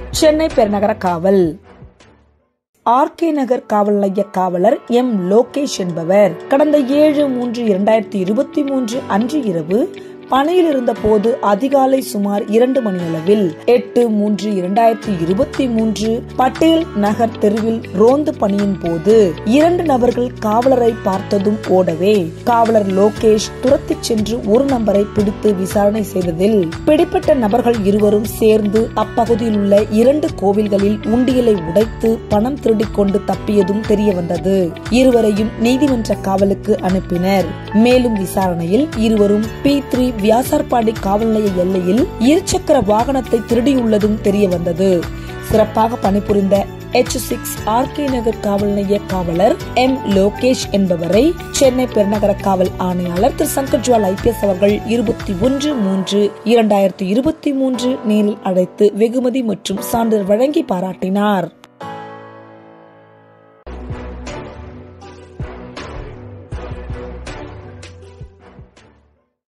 சென்னை பெருநகர காவல் ஆர்கே நகர் காவல் நிலைய காவலர் எம் லோகேஷ் என்பவர் கடந்த ஏழு மூன்று இரண்டாயிரத்தி இருபத்தி மூன்று அன்று இரவு பணியில் இருந்த போது அதிகாலை சுமார் இரண்டு மணி அளவில் எட்டு மூன்று இரண்டாயிரத்தி இருபத்தி மூன்று பட்டேல் நகர் தெருவில் ரோந்து பணியின் போது இரண்டு நபர்கள் காவலரை பார்த்ததும் ஓடவே காவலர் லோகேஷ் துரத்தி சென்று ஒரு நபரை பிடித்து விசாரணை செய்ததில் பிடிப்பட்ட நபர்கள் இருவரும் சேர்ந்து அப்பகுதியில் உள்ள இரண்டு கோவில்களில் உண்டியலை உடைத்து பணம் திருடிக் கொண்டு தப்பியதும் தெரிய வந்தது இருவரையும் நீதிமன்ற காவலுக்கு அனுப்பினர் மேலும் விசாரணையில் இருவரும் பி த்ரீ வியாசார்பாடி காவல் நிலைய எல்லையில் இருசக்கர வாகனத்தை திருடியுள்ளதும் தெரிய வந்தது சிறப்பாக பணிபுரிந்த எச் சிக்ஸ் ஆர்கே நகர் காவல் நிலைய காவலர் எம் லோகேஷ் என்பவரை சென்னை பெருநகர காவல் ஆணையாளர் திரு சங்கர்ஜுவால் ஐபிஎஸ் அவர்கள் இருபத்தி ஒன்று மூன்று இரண்டாயிரத்தி இருபத்தி மூன்று நேரில் அழைத்து வெகுமதி மற்றும் சான்றிதழ் வழங்கி பாராட்டினார்